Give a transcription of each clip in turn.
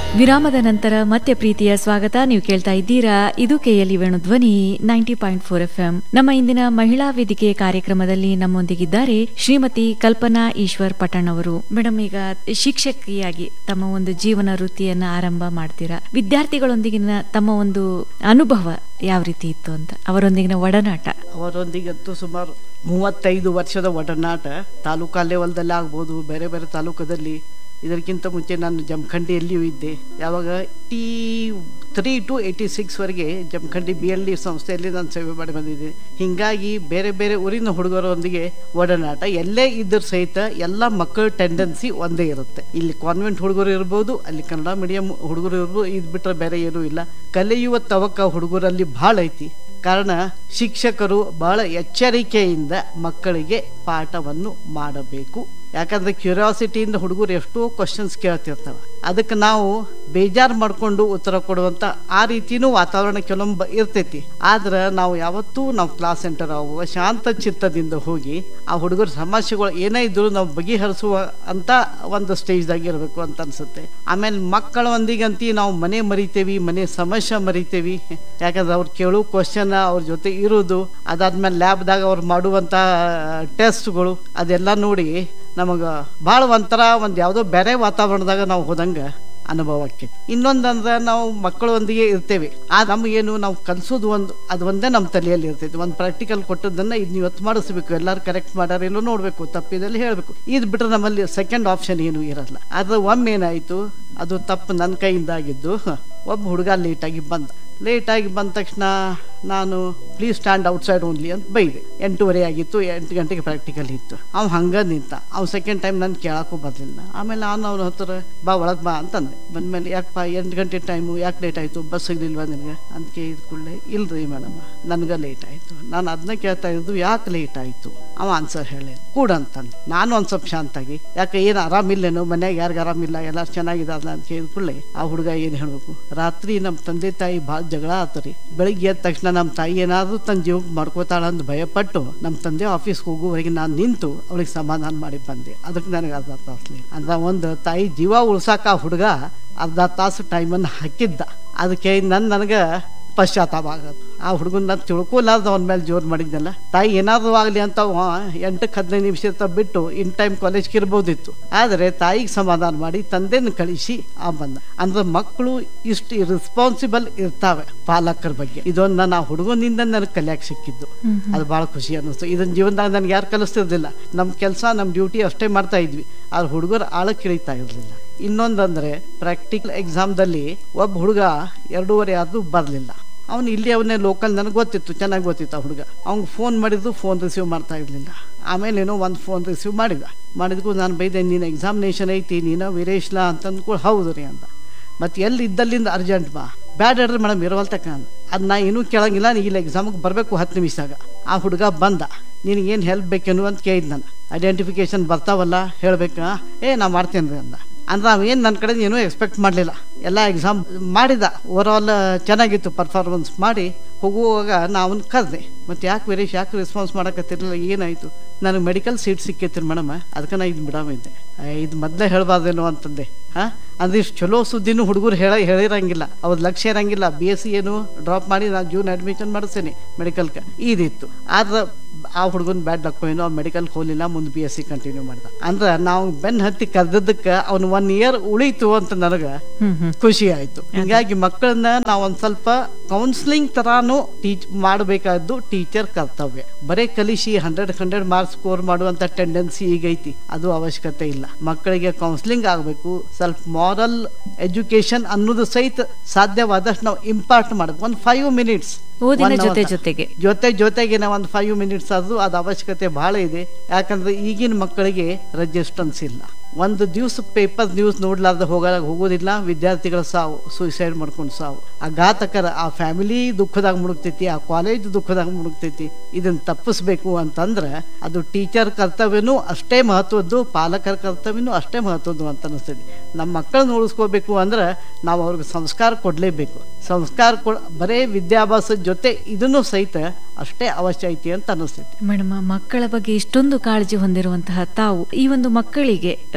ವಿರಾಮದ ನಂತರ ಮತ್ತೆ ಪ್ರೀತಿಯ ಸ್ವಾಗತ ನೀವು ಕೇಳ್ತಾ ಇದ್ದೀರಾ ಇದು KLE Venu Dhwani ninety point four F M ನಮ್ಮ ಇಂದಿನ ಮಹಿಳಾ ವೇದಿಕೆ ಕಾರ್ಯಕ್ರಮದಲ್ಲಿ ನಮ್ಮೊಂದಿಗಿದ್ದಾರೆ ಶ್ರೀಮತಿ ಕಲ್ಪನಾ ಈಶ್ವರ್ ಪಟಣ್ ಅವರು ಮೇಡಮ್ ಈಗ ಶಿಕ್ಷಕಿಯಾಗಿ ತಮ್ಮ ಒಂದು ಜೀವನ ವೃತ್ತಿಯನ್ನ ಆರಂಭ ಮಾಡ್ತೀರಾ ವಿದ್ಯಾರ್ಥಿಗಳೊಂದಿಗಿನ ತಮ್ಮ ಒಂದು ಅನುಭವ ಯಾವ ರೀತಿ ಇತ್ತು ಅಂತ ಅವರೊಂದಿಗಿನ ಒಡನಾಟ ಅವರೊಂದಿಗಂತೂ ಸುಮಾರು ಮೂವತ್ತೈದು ವರ್ಷದ ಒಡನಾಟ ತಾಲೂಕಾ ಲೆವೆಲ್ದಲ್ಲಿ ಆಗ್ಬೋದು ಬೇರೆ ಬೇರೆ ತಾಲೂಕದಲ್ಲಿ ಇದಕ್ಕಿಂತ ಮುಂಚೆ ನಾನು ಜಮಖಂಡಿಯಲ್ಲಿಯೂ ಇದ್ದೆ ಯಾವಾಗ ಟಿ ತ್ರೀ ಟು ಏಯ್ಟಿ ಸಿಕ್ಸ್ವರೆಗೆ ಜಮಖಂಡಿ ಬಿ ಎಲ್ ಡಿ ಸಂಸ್ಥೆಯಲ್ಲಿ ನಾನು ಸೇವೆ ಮಾಡಿ ಬಂದಿದ್ದೆ ಹೀಗಾಗಿ ಬೇರೆ ಬೇರೆ ಊರಿನ ಹುಡುಗರೊಂದಿಗೆ ಒಡನಾಟ ಎಲ್ಲೇ ಇದ್ದರೂ ಸಹಿತ ಎಲ್ಲ ಮಕ್ಕಳ ಟೆಂಡೆನ್ಸಿ ಒಂದೇ ಇರುತ್ತೆ ಇಲ್ಲಿ ಕಾನ್ವೆಂಟ್ ಹುಡುಗರು ಇರ್ಬೋದು ಅಲ್ಲಿ ಕನ್ನಡ ಮೀಡಿಯಂ ಹುಡುಗರು ಇರ್ಬೋದು ಇದು ಬಿಟ್ಟರೆ ಬೇರೆ ಏನೂ ಇಲ್ಲ ಕಲಿಯುವ ತವಕ ಹುಡುಗರಲ್ಲಿ ಭಾಳ ಐತಿ ಕಾರಣ ಶಿಕ್ಷಕರು ಬಹಳ ಎಚ್ಚರಿಕೆಯಿಂದ ಮಕ್ಕಳಿಗೆ ಪಾಠವನ್ನು ಮಾಡಬೇಕು ಯಾಕಂದ್ರೆ ಕ್ಯೂರಿಯಾಸಿಟಿಯಿಂದ ಹುಡುಗರು ಎಷ್ಟೋ ಕ್ವಶನ್ಸ್ ಕೇಳ್ತಿರ್ತಾವೆ ಅದಕ್ಕೆ ನಾವು ಬೇಜಾರು ಮಾಡಿಕೊಂಡು ಉತ್ತರ ಕೊಡುವಂಥ ಆ ರೀತಿನೂ ವಾತಾವರಣ ಕೆಲವೊಮ್ಮೆ ಇರ್ತೈತಿ ಆದ್ರೆ ನಾವು ಯಾವತ್ತೂ ನಾವು ಕ್ಲಾಸ್ ಸೆಂಟರ್ ಆಗುವ ಶಾಂತ ಚಿತ್ತದಿಂದ ಹೋಗಿ ಆ ಹುಡುಗರ ಸಮಸ್ಯೆಗಳು ಏನೇ ಇದ್ರೂ ನಾವು ಬಗೆಹರಿಸುವ ಅಂತ ಒಂದು ಸ್ಟೇಜ್ದಾಗ ಇರಬೇಕು ಅಂತ ಅನ್ಸುತ್ತೆ ಆಮೇಲೆ ಮಕ್ಕಳೊಂದಿಗಂತಿ ನಾವು ಮನೆ ಮರಿತೇವಿ ಮನೆ ಸಮಸ್ಯೆ ಮರಿತೇವಿ ಯಾಕಂದ್ರೆ ಅವ್ರು ಕೇಳೋ ಕ್ವಶನ್ ಅವ್ರ ಜೊತೆ ಇರೋದು ಅದಾದ್ಮೇಲೆ ಲ್ಯಾಬ್ದಾಗ ಅವ್ರು ಮಾಡುವಂಥ ಟೆಸ್ಟ್ಗಳು ಅದೆಲ್ಲ ನೋಡಿ ನಮಗೆ ಭಾಳ ಒಂಥರ ಒಂದು ಯಾವುದೋ ಬೇರೆ ವಾತಾವರಣದಾಗ ನಾವು ಹೋದಂಗೆ ಅನುಭವ ಆಕ್ಕೈತಿ ಇನ್ನೊಂದಂದ್ರೆ ನಾವು ಮಕ್ಕಳೊಂದಿಗೆ ಇರ್ತೇವೆ ಆ ನಮಗೇನು ನಾವು ಕಲಿಸೋದು ಒಂದು ಅದು ಒಂದೇ ನಮ್ಮ ತಲೆಯಲ್ಲಿ ಇರ್ತೈತಿ ಒಂದು ಪ್ರಾಕ್ಟಿಕಲ್ ಕೊಟ್ಟದ್ದನ್ನು ಇದು ಇವತ್ತು ಮಾಡಿಸ್ಬೇಕು ಎಲ್ಲರೂ ಕರೆಕ್ಟ್ ಮಾಡಾರೇನೋ ನೋಡಬೇಕು ತಪ್ಪಿದಲ್ಲಿ ಹೇಳಬೇಕು ಇದು ಬಿಟ್ಟರೆ ನಮ್ಮಲ್ಲಿ ಸೆಕೆಂಡ್ ಆಪ್ಷನ್ ಏನೂ ಇರಲ್ಲ ಅದು ಒಮ್ಮೆ ಏನಾಯಿತು ಅದು ತಪ್ಪು ನನ್ನ ಕೈಯಿಂದ ಆಗಿದ್ದು ಒಬ್ಬ ಹುಡುಗ ಲೇಟಾಗಿ ಬಂದ ಲೇಟಾಗಿ ಬಂದ ತಕ್ಷಣ ನಾನು ಪ್ಲೀಸ್ ಸ್ಟ್ಯಾಂಡ್ ಔಟ್ಸೈಡ್ ಓನ್ಲಿ ಅಂತ ಬೈದೆ ಎಂಟೂವರೆ ಆಗಿತ್ತು ಎಂಟು ಗಂಟೆಗೆ ಪ್ರಾಕ್ಟಿಕಲ್ ಇತ್ತು ಅವ್ ಹಂಗೆ ನಿಂತ ಅವ್ ಸೆಕೆಂಡ್ ಟೈಮ್ ನಾನು ಕೇಳಕ್ಕೂ ಬರಲಿಲ್ಲ ಆಮೇಲೆ ನಾನು ಅವನ ಹತ್ರ ಬಾ ಒಳಗೆ ಬಾ ಅಂತಂದೆ ಬಂದ್ಮೇಲೆ ಯಾಕಪ್ಪ ಎಂಟು ಗಂಟೆ ಟೈಮು ಯಾಕೆ ಲೇಟ್ ಆಯಿತು ಬಸ್ ಸಿಗ್ಲಿಲ್ವಾ ನಿನಗೆ ಅಂತ ಕೇಳಿದ ಕೂಡಲೇ ಇಲ್ರಿ ಮೇಡಮ್ ನನಗೆ ಲೇಟ್ ಆಯಿತು ನಾನು ಅದನ್ನ ಕೇಳ್ತಾ ಇದ್ದು ಯಾಕೆ ಲೇಟ್ ಆಯಿತು ಅವ ಆನ್ಸರ್ ಹೇಳಿ ಕೂಡ ಅಂತಂದು ನಾನು ಒಂದು ಸ್ವಲ್ಪ ಶಾಂತಾಗಿ ಯಾಕೆ ಏನು ಆರಾಮಿಲ್ಲೇನೋ ಮನ್ಯಾಗ ಯಾರಿಗೂ ಆರಾಮಿಲ್ಲ ಎಲ್ಲರೂ ಚೆನ್ನಾಗಿದಾರಲ್ಲ ಅಂತ ಕೇಳಿದ ಕೂಡಲೇ ಆ ಹುಡುಗ ಏನು ಹೇಳಬೇಕು ರಾತ್ರಿ ನಮ್ಮ ತಂದೆ ತಾಯಿ ಭಾಳ ಜಗಳ ಆತರಿ ಬೆಳಿಗ್ಗೆ ಎದ್ದ ತಕ್ಷಣ ನಮ್ಮ ತಾಯಿ ಏನಾದರೂ ತನ್ನ ಜೀವಕ್ಕೆ ಮಾಡ್ಕೋತಾಳ ಅಂತ ಭಯಪಟ್ಟು ನಮ್ಮ ತಂದೆ ಆಫೀಸ್ಗೆ ಹೋಗುವವರೆಗೆ ನಾನು ನಿಂತು ಅವಳಿಗೆ ಸಮಾಧಾನ ಮಾಡಿ ಬಂದೆ ಅದಕ್ಕೆ ನನಗೆ ಅರ್ಧ ತಾಸಲಿ ಅಂದ್ರೆ ಒಂದು ತಾಯಿ ಜೀವ ಉಳ್ಸಾಕ ಆ ಹುಡುಗ ಅರ್ಧ ತಾಸು ಟೈಮನ್ನು ಹಾಕಿದ್ದ ಅದಕ್ಕೆ ನನ್ನ ನನಗೆ ಪಶ್ಚಾತ್ತಾಪ ಆಗೋದು ಆ ಹುಡುಗನ ನಾನು ತಿಳ್ಕೊಲಾರ್ದ ಅವನ ಮೇಲೆ ಜೋರು ಮಾಡಿದ್ನಲ್ಲ ತಾಯಿ ಏನಾದರೂ ಆಗಲಿ ಅಂತ ಅವ ಎಂಟಕ್ಕೆ ಹದಿನೈದು ನಿಮಿಷ ಇರ್ತಾ ಬಿಟ್ಟು ಇನ್ ಟೈಮ್ ಕಾಲೇಜ್ಗೆ ಇರ್ಬೋದಿತ್ತು ಆದರೆ ತಾಯಿಗೆ ಸಮಾಧಾನ ಮಾಡಿ ತಂದೆನ ಕಳಿಸಿ ಆ ಬಂದ ಅಂದ್ರೆ ಮಕ್ಕಳು ಇಷ್ಟು ರೆಸ್ಪಾನ್ಸಿಬಲ್ ಇರ್ತಾವೆ ಪಾಲಕರ ಬಗ್ಗೆ ಇದೊಂದು ನಾನು ಆ ಹುಡುಗನಿಂದ ನನಗೆ ಕಲಿಯಕ್ಕೆ ಸಿಕ್ಕಿದ್ದು ಅದು ಭಾಳ ಖುಷಿ ಅನ್ನಿಸ್ತು ಇದನ್ನ ಜೀವನದಾಗ ನನಗೆ ಯಾರು ಕಲಿಸ್ತಿರ್ಲಿಲ್ಲ ನಮ್ಮ ಕೆಲಸ ನಮ್ಮ ಡ್ಯೂಟಿ ಅಷ್ಟೇ ಮಾಡ್ತಾ ಇದ್ವಿ ಆದ್ರೆ ಹುಡುಗರು ಆಳಕ್ಕೆ ಇಳಿತಾ ಇರಲಿಲ್ಲ ಇನ್ನೊಂದಂದ್ರೆ ಪ್ರಾಕ್ಟಿಕಲ್ ಎಕ್ಸಾಮ್ದಲ್ಲಿ ಒಬ್ಬ ಹುಡುಗ ಎರಡೂವರೆ ಆದರೂ ಬರಲಿಲ್ಲ ಅವನು ಇಲ್ಲಿ ಅವನೇ ಲೋಕಲ್ ನನಗೆ ಗೊತ್ತಿತ್ತು ಚೆನ್ನಾಗಿ ಗೊತ್ತಿತ್ತು ಆ ಹುಡುಗ ಅವ್ನಿಗೆ ಫೋನ್ ಮಾಡಿದ್ದು ಫೋನ್ ರಿಸೀವ್ ಮಾಡ್ತಾ ಇರಲಿಲ್ಲ ಆಮೇಲೆ ಏನೋ ಒಂದು ಫೋನ್ ರಿಸೀವ್ ಮಾಡಿದ ಮಾಡಿದ್ಕು ನಾನು ಬೈದೆ ನೀನು ಎಕ್ಸಾಮಿನೇಷನ್ ಐತಿ ನೀನು ವೀರೇಶ್ಲಾ ಅಂತ ಅಂದ್ಕೊಂಡು ಹೌದು ರೀ ಅಂತ ಮತ್ತು ಎಲ್ಲಿ ಇದ್ದಲ್ಲಿಂದ ಅರ್ಜೆಂಟ್ ಬಾ ಬ್ಯಾಡ್ ಹೇಳ್ರಿ ಮೇಡಮ್ ಇರೋವಲ್ತಕ್ಕ ಅಂದ ಅದು ನಾ ಏನೂ ಕೇಳಂಗಿಲ್ಲ ನೀ ಇಲ್ಲಿ ಎಕ್ಸಾಮಿಗೆ ಬರಬೇಕು ಹತ್ತು ನಿಮಿಷದಾಗ ಆ ಹುಡುಗ ಬಂದ ನಿನಗೇನು ಹೆಲ್ಪ್ ಬೇಕೇನು ಅಂತ ಕೇಳಿದ್ ನಾನು ಐಡೆಂಟಿಫಿಕೇಶನ್ ಬರ್ತಾವಲ್ಲ ಹೇಳ್ಬೇಕಾ ಏ ನಾ ಮಾಡ್ತೇನೆ ರೀ ಅಂದ ಅಂದ್ರೆ ಅವೇನು ನನ್ನ ಕಡೆ ಏನೂ ಎಕ್ಸ್ಪೆಕ್ಟ್ ಮಾಡಲಿಲ್ಲ ಎಲ್ಲ ಎಕ್ಸಾಮ್ ಮಾಡಿದ ಓವರಾಲ್ ಚೆನ್ನಾಗಿತ್ತು ಪರ್ಫಾರ್ಮೆನ್ಸ್ ಮಾಡಿ ಹೋಗುವಾಗ ನಾ ಅವನು ಕರೆದೆ ಮತ್ತು ಯಾಕೆ ವೀರೇಶ್ ಯಾಕೆ ರೆಸ್ಪಾನ್ಸ್ ಮಾಡೋಕತ್ತಿರಲಿಲ್ಲ ಏನಾಯಿತು ನನಗೆ ಮೆಡಿಕಲ್ ಸೀಟ್ ಸಿಕ್ಕೈತಿ ಮೇಡಮ್ ಅದಕ್ಕೆ ನಾ ಇದು ಬಿಡಾಮ ಇದ್ದೆ ಇದು ಮೊದಲೇ ಹೇಳಬಾರ್ದೇನೋ ಅಂತಂದೆ ಹಾಂ ಅಂದ್ರೆ ಇಷ್ಟು ಚಲೋ ಸುದ್ದಿನೂ ಹುಡುಗರು ಹೇಳ ಹೇಳಿರಂಗಿಲ್ಲ ಅವ್ರ ಲಕ್ಷ್ಯ ಇರಂಗಿಲ್ಲ ಬಿ ಎಸ್ ಸಿ ಏನು ಡ್ರಾಪ್ ಮಾಡಿ ನಾನು ಜೂನ್ ಅಡ್ಮಿಷನ್ ಮಾಡಿಸ್ತೇನೆ ಮೆಡಿಕಲ್ಗೆ ಇದಿತ್ತು ಆದ್ರೆ ಆ ಹುಡುಗನ ಬ್ಯಾಡ್ ಲಕ್ ಏನೋ ಮೆಡಿಕಲ್ಗೆ ಹೋಗಲಿಲ್ಲ ಮುಂದೆ ಬಿ ಎಸ್ ಸಿ ಕಂಟಿನ್ಯೂ ಮಾಡ್ದ ಅಂದ್ರೆ ನಾವು ಬೆನ್ನು ಹತ್ತಿ ಕರೆದದ್ದಕ್ಕೆ ಅವ್ನು ಒನ್ ಇಯರ್ ಉಳಿತು ಅಂತ ನನಗೆ ಹ್ಮ್ ಹ್ಮ್ ಖುಷಿ ಆಯ್ತು ಹಿಂಗಾಗಿ ಮಕ್ಕಳನ್ನ ನಾವು ಒಂದ್ ಸ್ವಲ್ಪ ಕೌನ್ಸಿಲಿಂಗ್ ತರಾನು ಟೀಚ್ ಮಾಡಬೇಕಾದ್ದು ಟೀಚರ್ ಕರ್ತವ್ಯ ಬರೇ ಕಲಿಸಿ ಹಂಡ್ರೆಡ್ ಹಂಡ್ರೆಡ್ ಮಾರ್ಕ್ಸ್ ಸ್ಕೋರ್ ಮಾಡುವಂತ ಟೆಂಡೆನ್ಸಿ ಈಗೈತಿ ಅದು ಅವಶ್ಯಕತೆ ಇಲ್ಲ ಮಕ್ಕಳಿಗೆ ಕೌನ್ಸಿಲಿಂಗ್ ಆಗಬೇಕು ಸ್ವಲ್ಪ ಮಾರಲ್ ಎಜುಕೇಶನ್ ಅನ್ನೋದು ಸಹಿತ ಸಾಧ್ಯವಾದಷ್ಟು ನಾವು ಇಂಪಾರ್ಟ್ ಮಾಡಬೇಕು ಒಂದು ಫೈವ್ ಮಿನಿಟ್ಸ್ ಓದಿನ ಜೊತೆ ಜೊತೆಗೆ ಜೊತೆ ಜೊತೆಗೆ ನಾವು ಒಂದು ಫೈವ್ ಮಿನಿಟ್ಸ್ ಆದ್ರೂ ಅದು ಅವಶ್ಯಕತೆ ಬಹಳ ಇದೆ ಯಾಕಂದ್ರೆ ಈಗಿನ ಮಕ್ಕಳಿಗೆ ರೆಜಿಸ್ಟೆನ್ಸ್ ಇಲ್ಲ ಒಂದು ದಿವಸ ಪೇಪರ್ ನ್ಯೂಸ್ ನೋಡ್ಲಾರ್ದ ಹೋಗ ಹೋಗೋದಿಲ್ಲ ವಿದ್ಯಾರ್ಥಿಗಳ ಸಾವು ಸೂಸೈಡ್ ಮಾಡ್ಕೊಂಡು ಸಾವು ಆ ಘಾತಕರ ಆ ಫ್ಯಾಮಿಲಿ ದುಃಖದಾಗ ಮುಳುಗ್ತೈತಿ ಆ ಕಾಲೇಜ್ ದುಃಖದಾಗ ಮುಳುಗ್ತೈತಿ ಇದನ್ನ ತಪ್ಪಿಸ್ಬೇಕು ಅಂತಂದ್ರೆ ಅದು ಟೀಚರ್ ಕರ್ತವ್ಯನೂ ಅಷ್ಟೇ ಮಹತ್ವದ್ದು ಪಾಲಕರ ಕರ್ತವ್ಯನೂ ಅಷ್ಟೇ ಮಹತ್ವದ್ದು ಅಂತ ಅನಿಸ್ತದೆ ನಮ್ಮ ಮಕ್ಕಳನ್ನ ಉಳಿಸ್ಕೋಬೇಕು ಅಂದ್ರೆ ನಾವು ಅವ್ರಿಗೆ ಸಂಸ್ಕಾರ ಕೊಡಲೇಬೇಕು ಸಂಸ್ಕಾರ ಕೊಡ ಬರೇ ವಿದ್ಯಾಭ್ಯಾಸದ ಜೊತೆ ಇದನ್ನು ಸಹಿತ ಅಷ್ಟೇ ಅವಶ್ಯ ಐತಿ ಅಂತ ಅನಿಸ್ತೈತಿ ಮೇಡಮ್ ಮಕ್ಕಳ ಬಗ್ಗೆ ಇಷ್ಟೊಂದು ಕಾಳಜಿ ಹೊಂದಿರುವಂತಹ ತಾವು ಈ ಒಂದು ಮಕ್ಕಳಿಗೆ ಆ,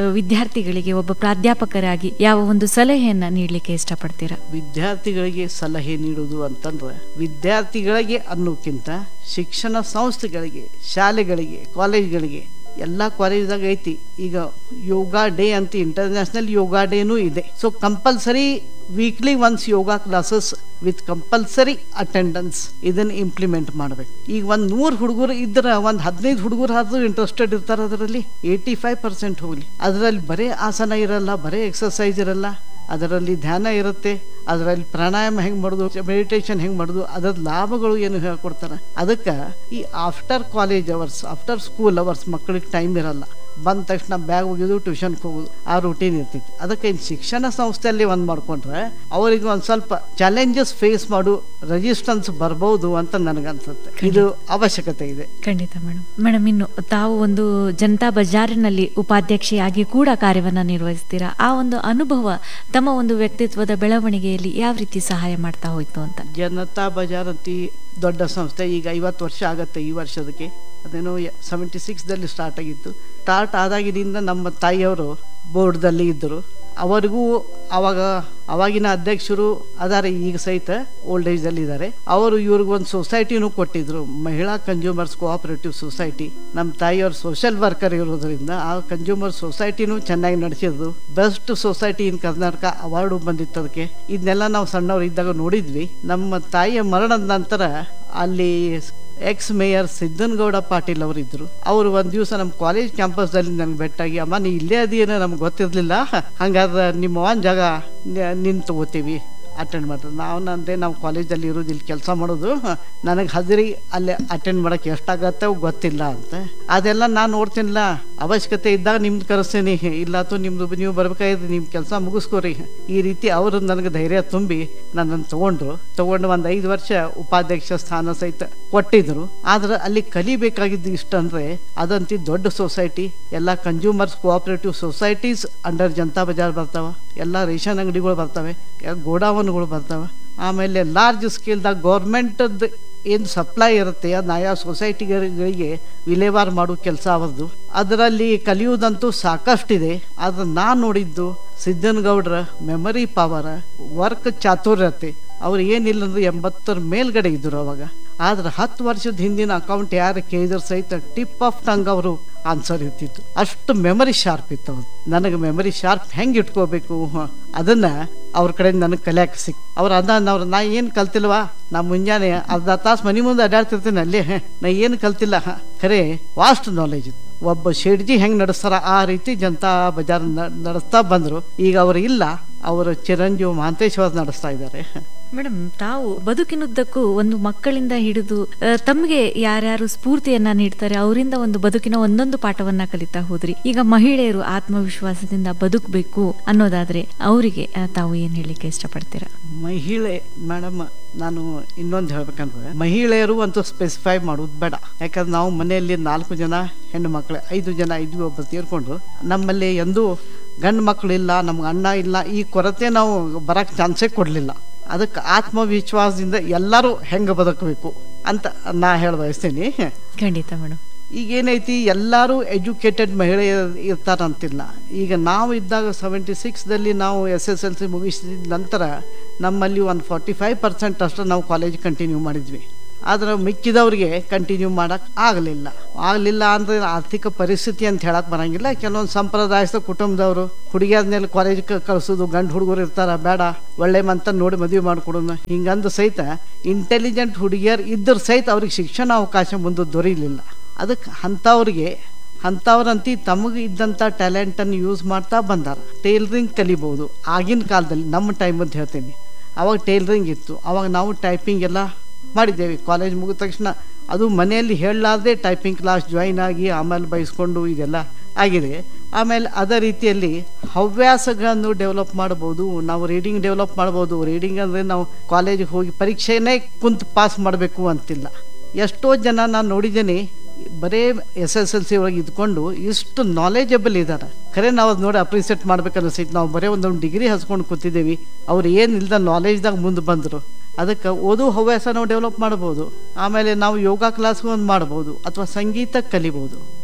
ಆ, ವಿದ್ಯಾರ್ಥಿಗಳಿಗೆ ಒಬ್ಬ ಪ್ರಾಧ್ಯಾಪಕರಾಗಿ ಯಾವ ಒಂದು ಸಲಹೆಯನ್ನ ನೀಡಲಿಕ್ಕೆ ಇಷ್ಟಪಡ್ತೀರಾ ವಿದ್ಯಾರ್ಥಿಗಳಿಗೆ ಸಲಹೆ ನೀಡುವುದು ಅಂತಂದ್ರೆ ವಿದ್ಯಾರ್ಥಿಗಳಿಗೆ ಅನ್ನೋಕ್ಕಿಂತ ಶಿಕ್ಷಣ ಸಂಸ್ಥೆಗಳಿಗೆ ಶಾಲೆಗಳಿಗೆ ಕಾಲೇಜ್ಗಳಿಗೆ ಎಲ್ಲ ಕಾಲೇಜ್ದಾಗ ಐತಿ ಈಗ ಯೋಗ ಡೇ ಅಂತ ಇಂಟರ್ನ್ಯಾಷನಲ್ ಯೋಗ ಡೇನೂ ಇದೆ so compulsory weekly once yoga classes with compulsory attendance ಇದನ್ನು ಇಂಪ್ಲಿಮೆಂಟ್ ಮಾಡ್ಬೇಕು ಈಗ ಒಂದು ನೂರು ಹುಡುಗರು ಇದ್ರೆ ಒಂದು ಹದಿನೈದು ಹುಡುಗರು ಆದ್ರೂ ಇಂಟ್ರೆಸ್ಟೆಡ್ ಇರ್ತಾರೆ ಅದರಲ್ಲಿ ಏಯ್ಟಿ ಫೈವ್ ಪರ್ಸೆಂಟ್ ಹೋಗಲಿ ಅದರಲ್ಲಿ ಬರೇ ಆಸನ ಇರಲ್ಲ ಬರೇ ಎಕ್ಸಸೈಸ್ ಇರಲ್ಲ ಅದರಲ್ಲಿ ಧ್ಯಾನ ಇರುತ್ತೆ ಅದರಲ್ಲಿ ಪ್ರಾಣಾಯಾಮ ಹೆಂಗೆ ಮಾಡೋದು ಮೆಡಿಟೇಷನ್ ಹೆಂಗೆ ಮಾಡೋದು ಅದರ ಲಾಭಗಳು ಏನು ಹೇಳ್ಕೊಡ್ತಾರೆ ಅದಕ್ಕೆ ಈ after college hours after school hours ಮಕ್ಕಳಿಗೆ ಟೈಮ್ ಇರಲ್ಲ ಬಂದ ತಕ್ಷಣ ಬ್ಯಾಗ್ ಒಗೆದು ಟ್ಯೂಷನ್ಗೆ ಹೋಗೋದು ಆ ರೂಟೀನ್ ಇರ್ತೈತಿ ಅದಕ್ಕೆ ಇನ್ನು ಶಿಕ್ಷಣ ಸಂಸ್ಥೆಯಲ್ಲಿ ಒಂದು ಮಾಡ್ಕೊಂಡ್ರೆ ಅವರಿಗೆ ಒಂದು ಸ್ವಲ್ಪ ಚಾಲೆಂಜಸ್ ಫೇಸ್ ಮಾಡು ರೆಸಿಸ್ಟೆನ್ಸ್ ಬರ್ಬೋದು ಅಂತ ನನಗನ್ಸುತ್ತೆ ಇದು ಅವಶ್ಯಕತೆ ಇದೆ ಖಂಡಿತ ಮೇಡಮ್ ಮೇಡಮ್ ಇನ್ನು ತಾವು ಒಂದು ಜನತಾ ಬಜಾರಿನಲ್ಲಿ ಉಪಾಧ್ಯಕ್ಷೆಯಾಗಿ ಕೂಡ ಕಾರ್ಯವನ್ನ ನಿರ್ವಹಿಸ್ತೀರಾ ಆ ಒಂದು ಅನುಭವ ತಮ್ಮ ಒಂದು ವ್ಯಕ್ತಿತ್ವದ ಬೆಳವಣಿಗೆಯಲ್ಲಿ ಯಾವ ರೀತಿ ಸಹಾಯ ಮಾಡ್ತಾ ಹೋಯ್ತು ಅಂತ ಜನತಾ ಬಜಾರ್ ಅಂತಿ ದೊಡ್ಡ ಸಂಸ್ಥೆ ಈಗ ಐವತ್ತು ವರ್ಷ ಆಗತ್ತೆ ಈ ವರ್ಷದಕ್ಕೆ ಅದೇನೋ ಸೆವೆಂಟಿ ಸಿಕ್ಸ್ದಲ್ಲಿ ಸ್ಟಾರ್ಟ್ ಆಗಿತ್ತು ಸ್ಟಾರ್ಟ್ ಆದಾಗಿನಿಂದ ನಮ್ಮ ತಾಯಿಯವರು ಬೋರ್ಡ್ದಲ್ಲಿ ಇದ್ದರು ಅವರಿಗೂ ಅವಾಗ ಅವಾಗಿನ ಅಧ್ಯಕ್ಷರು ಅದಾರೆ ಈಗ ಸಹಿತ ಓಲ್ಡ್ ಏಜಲ್ಲಿ ಇದ್ದಾರೆ ಅವರು ಇವ್ರಿಗೆ ಒಂದು ಸೊಸೈಟಿನೂ ಕೊಟ್ಟಿದ್ರು ಮಹಿಳಾ ಕನ್ಸ್ಯೂಮರ್ಸ್ ಕೋಆಪರೇಟಿವ್ ಸೊಸೈಟಿ ನಮ್ಮ ತಾಯಿಯವರು ಸೋಷಿಯಲ್ ವರ್ಕರ್ ಇರೋದ್ರಿಂದ ಆ ಕನ್ಸ್ಯೂಮರ್ ಸೊಸೈಟಿನೂ ಚೆನ್ನಾಗಿ ನಡೆಸಿದ್ರು best society in Karnataka award ಬಂದಿತ್ತು ಅದಕ್ಕೆ ಇದನ್ನೆಲ್ಲ ನಾವು ಸಣ್ಣವ್ರು ಇದ್ದಾಗ ನೋಡಿದ್ವಿ ನಮ್ಮ ತಾಯಿಯ ಮರಣದ ನಂತರ ಅಲ್ಲಿ ಎಕ್ಸ್ ಮೇಯರ್ ಸಿದ್ದನಗೌಡ ಪಾಟೀಲ್ ಅವರು ಇದ್ರು ಅವರು ಒಂದ್ ದಿವಸ ನಮ್ಮ ಕಾಲೇಜ್ ಕ್ಯಾಂಪಸ್ದಲ್ಲಿ ನನಗೆ ಭೇಟಾಗಿ ಅಮ್ಮ ನೀ ಇಲ್ಲೇ ಅದೇನೋ ನಮ್ಗೆ ಗೊತ್ತಿರಲಿಲ್ಲ ಹಂಗಾದ್ರೆ ನಿಮ್ಮ ಅವನ ಜಾಗ ನಿನ್ ತಗೋತೀವಿ ಅಟೆಂಡ್ ಮಾಡ್ತಾರೆ ನಾವು ನಂದೆ ನಾವು ಕಾಲೇಜಲ್ಲಿ ಇರೋದು ಇಲ್ಲಿ ಕೆಲಸ ಮಾಡೋದು ನನಗೆ ಹಾಜರಿ ಅಲ್ಲಿ ಅಟೆಂಡ್ ಮಾಡೋಕ್ಕೆ ಎಷ್ಟಾಗತ್ತೆ ಗೊತ್ತಿಲ್ಲ ಅಂತ ಅದೆಲ್ಲ ನಾನು ನೋಡ್ತೀನಿಲ್ಲ ಅವಶ್ಯಕತೆ ಇದ್ದಾಗ ನಿಮ್ದು ಕರೆಸ್ತೀನಿ ಇಲ್ಲ ಅಥವಾ ನಿಮ್ದು ನೀವು ಬರ್ಬೇಕಾಗಿದ್ರೆ ನಿಮ್ಮ ಕೆಲಸ ಮುಗಿಸ್ಕೋರಿ ಈ ರೀತಿ ಅವರು ನನಗೆ ಧೈರ್ಯ ತುಂಬಿ ನನ್ನನ್ನು ತಗೊಂಡ್ರು ತಗೊಂಡು ಒಂದು ಐದು ವರ್ಷ ಉಪಾಧ್ಯಕ್ಷ ಸ್ಥಾನ ಸಹಿತ ಕೊಟ್ಟಿದ್ರು ಆದ್ರೆ ಅಲ್ಲಿ ಕಲಿಬೇಕಾಗಿದ್ದು ಇಷ್ಟ ಅಂದರೆ ಅದಂತಿ ದೊಡ್ಡ ಸೊಸೈಟಿ ಎಲ್ಲ consumers cooperative societies under Janata Bazaar ಬರ್ತಾವ ಎಲ್ಲ ರೇಷನ್ ಅಂಗಡಿಗಳು ಬರ್ತವೆ ಗೋಡಾವನ್ಗಳು ಬರ್ತವೆ ಆಮೇಲೆ ಲಾರ್ಜ್ ಸ್ಕೇಲ್ದಾಗ ಗೌರ್ಮೆಂಟದ್ದು ಏನು ಸಪ್ಲೈ ಇರುತ್ತೆ ಅದನ್ನ ಆಯಾ ಸೊಸೈಟಿಗಳಿಗೆ ವಿಲೇವಾರು ಮಾಡೋ ಕೆಲಸ ಅವರದು ಅದರಲ್ಲಿ ಕಲಿಯುವುದಂತೂ ಸಾಕಷ್ಟಿದೆ ಆದ್ರೆ ನಾನು ನೋಡಿದ್ದು ಸಿದ್ದನಗೌಡ್ರ ಮೆಮರಿ ಪವರ್ ವರ್ಕ್ ಚಾತುರ್ಯತೆ ಅವ್ರು ಏನಿಲ್ಲ ಅಂದ್ರೆ ಎಂಬತ್ತರ ಮೇಲ್ಗಡೆ ಇದ್ರು ಅವಾಗ ಆದ್ರೆ ಹತ್ತು ವರ್ಷದ ಹಿಂದಿನ ಅಕೌಂಟ್ ಯಾರು ಕೇಳಿದ್ರು ಸಹಿತ ಟಿಪ್ ಆಫ್ ಟಂಗ್ ಅವರು ಆನ್ಸರ್ ಇರ್ತಿತ್ತು ಅಷ್ಟು ಮೆಮರಿ ಶಾರ್ಪ್ ಇತ್ತು ಅವ್ರು ನನಗೆ ಮೆಮರಿ ಶಾರ್ಪ್ ಹೆಂಗೆ ಇಟ್ಕೋಬೇಕು ಹ, ಅದನ್ನ ಅವ್ರ ಕಡೆ ನನಗೆ ಕಲಿಯಕ್ಕೆ ಸಿಕ್ ಅವ್ರು ಅದ ಅವ್ರು ನಾ ಏನು ಕಲ್ತಿಲ್ವಾ ನಾ ಮುಂಜಾನೆ ಅರ್ಧ ತಾಸು ಮನೆ ಮುಂದೆ ಅಡ್ಡಾಡ್ತಿರ್ತೀನಿ ಅಲ್ಲೇ ಹ, ನಾ ಏನು ಕಲ್ತಿಲ್ಲ ಹ, ಖರೆ ವಾಸ್ಟ್ ನಾಲೆಜ್ ಇತ್ತು ಒಬ್ಬ ಶೆಡ್ಜಿ ಹೆಂಗೆ ನಡೆಸ್ತಾರ ಆ ರೀತಿ ಜನತಾ ಬಜಾರ್ ನ- ನಡೆಸ್ತಾ ಬಂದರು ಈಗ ಅವರು ಇಲ್ಲ ಅವರು ಚಿರಂಜೀವಿ ಮಹಾಂತೇಶ್ವರ್ ನಡೆಸ್ತಾ ಇದ್ದಾರೆ ಮೇಡಮ್ ತಾವು ಬದುಕಿನುದ್ದಕ್ಕೂ ಒಂದು ಮಕ್ಕಳಿಂದ ಹಿಡಿದು ಆ, ತಮ್ಗೆ ಯಾರ್ಯಾರು ಸ್ಫೂರ್ತಿಯನ್ನ ನೀಡ್ತಾರೆ ಅವರಿಂದ ಒಂದು ಬದುಕಿನ ಒಂದೊಂದು ಪಾಠವನ್ನ ಕಲಿತಾ ಹೋದ್ರಿ ಈಗ ಮಹಿಳೆಯರು ಆತ್ಮವಿಶ್ವಾಸದಿಂದ ಬದುಕಬೇಕು ಅನ್ನೋದಾದ್ರೆ ಅವರಿಗೆ ಆ, ತಾವು ಏನ್ ಹೇಳಿಕ್ಕೆ ಇಷ್ಟಪಡ್ತೀರಾ ಮಹಿಳೆ ಮೇಡಮ್ ನಾನು ಇನ್ನೊಂದು ಹೇಳ್ಬೇಕಂದ್ರೆ ಮಹಿಳೆಯರು ಅಂತೂ ಸ್ಪೆಸಿಫೈ ಮಾಡೋದು ಬೇಡ ಯಾಕಂದ್ರೆ ನಾವು ಮನೆಯಲ್ಲಿ ನಾಲ್ಕು ಜನ ಹೆಣ್ಣು ಮಕ್ಕಳು ಐದು ಜನ ಇದ್ವಿ ಒಬ್ಬ ತೀರ್ಕೊಂಡ್ರು ನಮ್ಮಲ್ಲಿ ಎಂದೂ ಗಂಡು ಮಕ್ಕಳಿಲ್ಲ ನಮ್ಗೆ ಅಣ್ಣ ಇಲ್ಲ ಈ ಕೊರತೆ ನಾವು ಬರಕ್ಕೆ ಚಾನ್ಸೇ ಕೊಡಲಿಲ್ಲ ಅದಕ್ಕೆ ಆತ್ಮವಿಶ್ವಾಸದಿಂದ ಎಲ್ಲರೂ ಹೆಂಗೆ ಬದುಕಬೇಕು ಅಂತ ನಾ ಹೇಳ ಬಯಸ್ತೀನಿ ಖಂಡಿತ ಮೇಡಮ್ ಈಗ ಏನೈತಿ ಎಲ್ಲರೂ ಎಜುಕೇಟೆಡ್ ಮಹಿಳೆ ಇರ್ತಾರಂತಿಲ್ಲ ಈಗ ನಾವು ಇದ್ದಾಗ ಸೆವೆಂಟಿ ಸಿಕ್ಸ್ದಲ್ಲಿ ನಾವು ಎಸ್ ಎಸ್ ಎಲ್ ಸಿ ಮುಗಿಸಿದ ನಂತರ ನಮ್ಮಲ್ಲಿ ಒಂದು ಫಾರ್ಟಿ ಫೈವ್ ಪರ್ಸೆಂಟ್ ಅಷ್ಟು ನಾವು ಕಾಲೇಜ್ ಕಂಟಿನ್ಯೂ ಮಾಡಿದ್ವಿ ಆದ್ರೆ ಮಿಕ್ಕಿದವ್ರಿಗೆ ಕಂಟಿನ್ಯೂ ಮಾಡೋಕ್ಕೆ ಆಗಲಿಲ್ಲ ಆಗಲಿಲ್ಲ ಅಂದರೆ ಆರ್ಥಿಕ ಪರಿಸ್ಥಿತಿ ಅಂತ ಹೇಳಕ್ಕೆ ಬರಂಗಿಲ್ಲ ಕೆಲವೊಂದು ಸಂಪ್ರದಾಯದ ಕುಟುಂಬದವರು ಹುಡುಗಿಯಾದ್ಮೇಲೆ ಕಾಲೇಜ್ಗೆ ಕಳಿಸೋದು ಗಂಡು ಹುಡುಗರು ಇರ್ತಾರ ಬೇಡ ಒಳ್ಳೆ ಮಂತ ನೋಡಿ ಮದುವೆ ಮಾಡ್ಕೊಡೋಣ ಹಿಂಗಂದು ಸಹಿತ ಇಂಟೆಲಿಜೆಂಟ್ ಹುಡುಗಿಯರು ಇದ್ದರೂ ಸಹಿತ ಅವ್ರಿಗೆ ಶಿಕ್ಷಣ ಅವಕಾಶ ಮುಂದೆ ದೊರೀಲಿಲ್ಲ ಅದಕ್ಕೆ ಅಂಥವ್ರಿಗೆ ಅಂಥವ್ರಂತಿ ತಮಗೆ ಇದ್ದಂಥ ಟ್ಯಾಲೆಂಟನ್ನು ಯೂಸ್ ಮಾಡ್ತಾ ಬಂದಾರ ಟೇಲರಿಂಗ್ ಕಲಿಬೋದು ಆಗಿನ ಕಾಲದಲ್ಲಿ ನಮ್ಮ ಟೈಮ್ ಅಂತ ಹೇಳ್ತೀನಿ ಅವಾಗ ಟೇಲರಿಂಗ್ ಇತ್ತು ಅವಾಗ ನಾವು ಟೈಪಿಂಗ್ ಎಲ್ಲ ಮಾಡಿದ್ದೇವೆ ಕಾಲೇಜ್ ಮುಗಿದ ತಕ್ಷಣ ಅದು ಮನೆಯಲ್ಲಿ ಹೇಳಲಾರ್ದೆ ಟೈಪಿಂಗ್ ಕ್ಲಾಸ್ ಜಾಯಿನ್ ಆಗಿ ಆಮೇಲೆ ಬಯಸ್ಕೊಂಡು ಇದೆಲ್ಲ ಆಗಿದೆ ಆಮೇಲೆ ಅದೇ ರೀತಿಯಲ್ಲಿ ಹವ್ಯಾಸಗಳನ್ನು ಡೆವಲಪ್ ಮಾಡ್ಬೋದು ನಾವು ರೀಡಿಂಗ್ ಡೆವಲಪ್ ಮಾಡ್ಬೋದು ರೀಡಿಂಗ್ ಅಂದರೆ ನಾವು ಕಾಲೇಜಿಗೆ ಹೋಗಿ ಪರೀಕ್ಷೆನೇ ಕುಂತು ಪಾಸ್ ಮಾಡಬೇಕು ಅಂತಿಲ್ಲ ಎಷ್ಟೋ ಜನ ನಾನು ನೋಡಿದ್ದೀನಿ ಬರೇ ಎಸ್ ಎಸ್ ಎಲ್ ಸಿ ಒಳಗೆ ಇದ್ಕೊಂಡು ಇಷ್ಟು ನಾಲೆಜಬಲ್ ಇದ್ದಾರೆ ಖರೆ ನಾವು ಅದು ನೋಡಿ ಅಪ್ರಿಸಿಯೇಟ್ ಮಾಡ್ಬೇಕು ಅನಿಸ್ತೈತೆ ನಾವು ಬರೀ ಒಂದೊಂದು ಡಿಗ್ರಿ ಹಚ್ಕೊಂಡು ಕೂತಿದ್ದೀವಿ ಅವ್ರು ಏನು ಇಲ್ದ ನಾಲೆಜ್ದಾಗ ಮುಂದೆ ಬಂದರು ಅದಕ್ಕೆ ಓದು ಹವ್ಯಾಸ ನಾವು ಡೆವಲಪ್ ಮಾಡ್ಬೋದು ಆಮೇಲೆ ನಾವು ಯೋಗ ಕ್ಲಾಸ್ಗೂ ಒಂದು ಮಾಡ್ಬೋದು ಅಥವಾ ಸಂಗೀತ ಕಲಿಬೋದು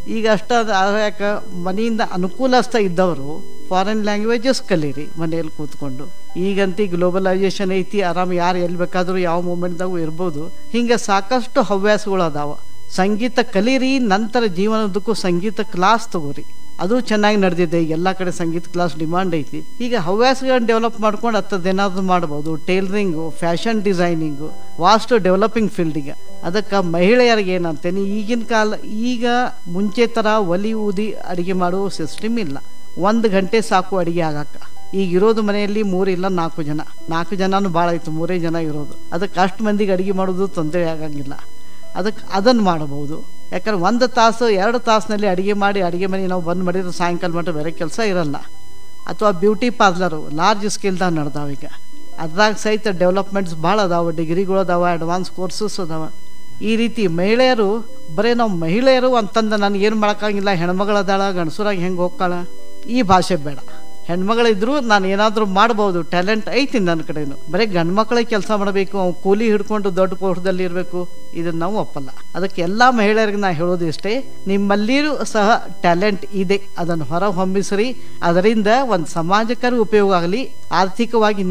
ಈಗ ಅಷ್ಟ ಯಾಕ ಮನೆಯಿಂದ ಅನುಕೂಲಸ್ಥ ಇದ್ದವರು ಫಾರಿನ್ ಲ್ಯಾಂಗ್ವೇಜಸ್ ಕಲೀರಿ ಮನೆಯಲ್ಲಿ ಕೂತ್ಕೊಂಡು ಈಗಂತೂ ಗ್ಲೋಬಲೈಸೇಷನ್ ಐತಿ ಆರಾಮ್ ಯಾರು ಎಲ್ಲಿ ಬೇಕಾದರೂ ಯಾವ ಮೂಮೆಂಟ್ದಾಗೂ ಇರ್ಬೋದು ಹಿಂಗೆ ಸಾಕಷ್ಟು ಹವ್ಯಾಸಗಳು ಅದಾವ ಸಂಗೀತ ಕಲೀರಿ ನಂತರ ಜೀವನದಕ್ಕೂ ಸಂಗೀತ ಕ್ಲಾಸ್ ತಗೋರಿ ಅದು ಚೆನ್ನಾಗಿ ನಡೆದಿದೆ ಈಗ ಎಲ್ಲ ಕಡೆ ಸಂಗೀತ ಕ್ಲಾಸ್ ಡಿಮಾಂಡ್ ಐತಿ ಈಗ ಹವ್ಯಾಸಗಳನ್ನ ಡೆವಲಪ್ ಮಾಡ್ಕೊಂಡು ಹತ್ತದೇನಾದ್ರು ಮಾಡ್ಬೋದು tailoring fashion designing vast developing ಫೀಲ್ಡಿಗೆ ಅದಕ್ಕೆ ಮಹಿಳೆಯರಿಗೆ ಏನಂತೇನೆ ಈಗಿನ ಕಾಲ ಈಗ ಮುಂಚೆ ಥರ ಒಲಿ ಊದಿ ಅಡುಗೆ ಮಾಡೋ ಸಿಸ್ಟಮ್ ಇಲ್ಲ ಒಂದು ಗಂಟೆ ಸಾಕು ಅಡುಗೆ ಆಗಕ್ಕೆ ಈಗ ಇರೋದು ಮನೆಯಲ್ಲಿ ಮೂರಿಲ್ಲ ನಾಲ್ಕು ಜನ ನಾಲ್ಕು ಜನನೂ ಭಾಳ ಆಯಿತು ಮೂರೇ ಜನ ಇರೋದು ಅದಕ್ಕೆ ಅಷ್ಟು ಮಂದಿಗೆ ಅಡುಗೆ ಮಾಡೋದು ತೊಂದರೆ ಆಗಂಗಿಲ್ಲ ಅದಕ್ಕೆ ಅದನ್ನು ಮಾಡಬಹುದು ಯಾಕಂದ್ರೆ ಒಂದು ತಾಸು ಎರಡು ತಾಸಿನಲ್ಲಿ ಅಡುಗೆ ಮಾಡಿ ಅಡುಗೆ ಮನೆ ನಾವು ಬಂದ್ ಮಾಡಿದ್ರೆ ಸಾಯಂಕಾಲ ಮಟ್ಟ ಬೇರೆ ಕೆಲಸ ಇರಲ್ಲ ಅಥವಾ ಬ್ಯೂಟಿ ಪಾರ್ಲರು ಲಾರ್ಜ್ ಸ್ಕೇಲ್ದಾಗ ನಡೆದಾವ ಈಗ ಅದ್ರಾಗ ಸಹಿತ ಡೆವಲಪ್ಮೆಂಟ್ಸ್ ಭಾಳ ಅದಾವೆ ಡಿಗ್ರಿಗಳು ಅದಾವ ಅಡ್ವಾನ್ಸ್ ಕೋರ್ಸಸ್ ಅದಾವ ಈ ರೀತಿ ಮಹಿಳೆಯರು ಬರೀ ನಾವು ಮಹಿಳೆಯರು ಅಂತಂದು ನನಗೇನು ಮಾಡೋಕ್ಕಾಗಿಲ್ಲ ಹೆಣ್ಮಗಳದಾಳ ಗಂಡಸರಾಗಿ ಹೆಂಗೆ ಹೋಗ್ಕಾಳ ಈ ಭಾಷೆ ಬೇಡ ಹೆಣ್ಮಗಳಿದ್ರು ನಾನು ಏನಾದರೂ ಮಾಡ್ಬೋದು ಟ್ಯಾಲೆಂಟ್ ಐತಿ ನನ್ನ ಕಡೆನು ಬರೀ ಗಂಡು ಮಕ್ಕಳಿಗೆ ಕೆಲಸ ಮಾಡಬೇಕು ಅವ್ನು ಕೂಲಿ ಹಿಡ್ಕೊಂಡು ದೊಡ್ಡ ಪೋಸ್ಟ್ದಲ್ಲಿ ಇರಬೇಕು ಇದನ್ನ ನಾವು ಒಪ್ಪಲ್ಲ ಅದಕ್ಕೆ ಎಲ್ಲ ಮಹಿಳೆಯರಿಗೆ ನಾ ಹೇಳೋದು ಇಷ್ಟೇ ನಿಮ್ಮಲ್ಲಿಯೂ ಸಹ ಟ್ಯಾಲೆಂಟ್ ಇದೆ ಅದನ್ನು ಹೊರ ಹೊಮ್ಮಿಸ್ರಿ ಅದರಿಂದ ಒಂದು ಸಮಾಜಕ್ಕೂ ಉಪಯೋಗ ಆಗಲಿ ಆರ್ಥಿಕವಾಗಿ